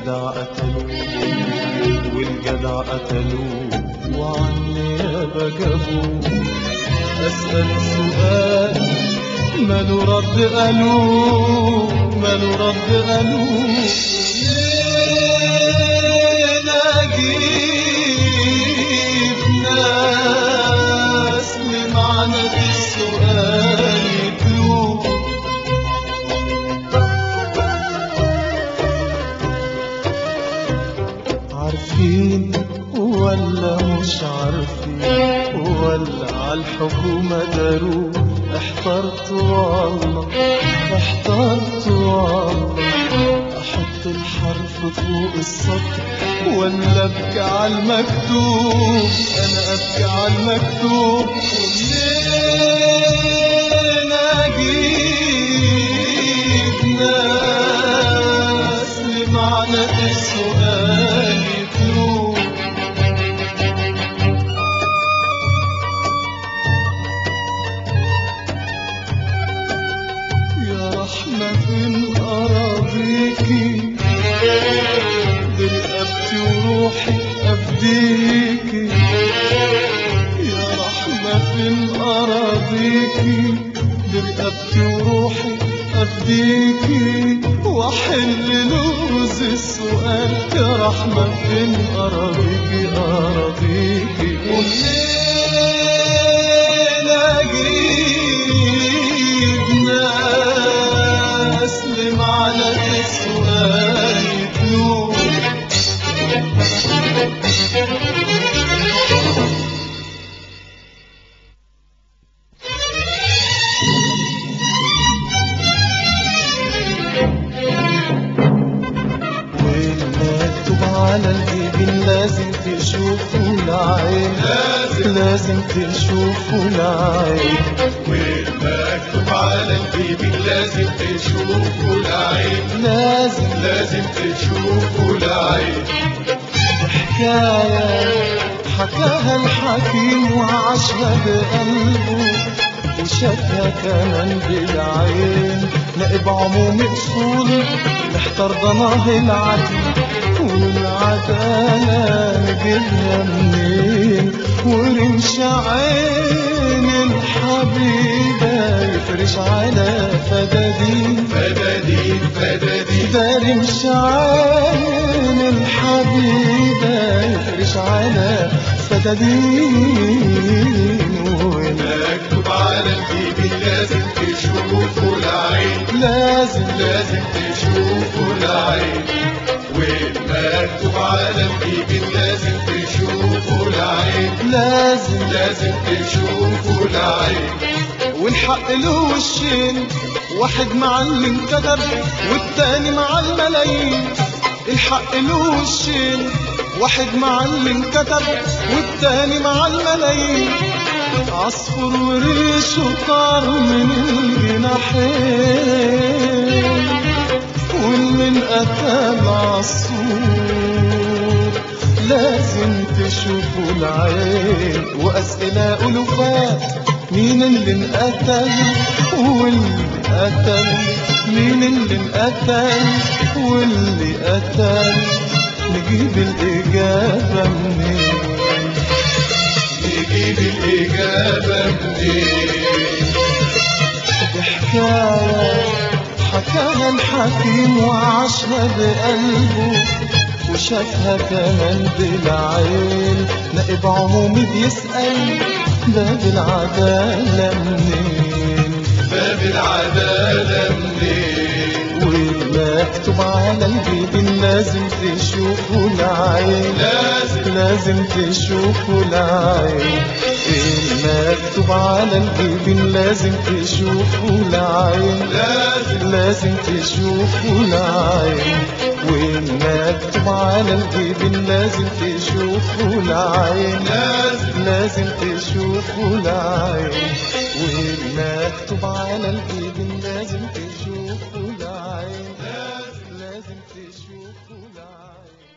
الجدع قتلوه والجدع قتلوه وعني يابا جابوه أسأل سؤال ماله رد قالوه ماله رد قالوه ليه نجيب ناس لمعنى السؤال يتلوه عارفين ولا مش عارفين ولا عالحكومة داروا احترت والله احترت والله احط الحرف فوق السطر ولا ابكي على المكتوب انا ابكي على المكتوب منين اجيب ناس لمعنى السؤال يتلوب يا رحمة فين أراضيكي برقبتي وروحي أفديكي يا رحمة فين أراضيكي برقبتي وروحي أفديكي وأحل لغز السؤال يا رحمة فين أراضيكي أراضيكي ومنين أجيب ناس لمعنى السؤال يتلوه والمكتوب على الجبين لازم تشوفه العين لازم لازم تشوفه العين والمكتوب على الجبين لازم تشوفه العين لازم لازم تشوفه العين حكاية حكاها الحكيم وعاشها بقلبه وشافها كمان بالعين نائب عموم اصول محتار ضناه العدل والعدالة نجيبها منين ورمش عين الحبيبة يفرش على فدادين فدادين فدادين ده رمش عين الحبيبة يفرش على فدادين مكتوب على الجبين لازم تشوفه العين لازم لازم تشوفه العين والمكتوب على الجبين لازم تشوفه العين لازم لازم تشوفه العين والحق له وشين واحد مع اللي انكتب والتاني مع الملايين الحق له وشين واحد مع اللي انكتب والتاني مع الملايين عصفور وريشه طار من الجناحين والمن قتل عصفور لازم تشوفوا العين وأسئلة ألوفات مين اللي انقتل واللي قتل مين اللي انقتل واللي قتل نجيب الإجابة منين نجيب الإجابة منين دي حكاية حكاها الحكيم وعاشها بقلبه وشافها كمان بالعين نائب عمومي بيسأل باب العدالة منين باب العدالة منين والمكتوب على الجبين لازم تشوفوا العين لازم لازم تشوفوا العين المكتوب على الجبين لازم تشوفوا العين لازم لازم تشوفوا العين والمكتوب على الجبين لازم تشوفوا العين لازم لازم تشوفوا العين والمكتوب على الجبين لازم تشوفوا العين لازم تشوفوا العين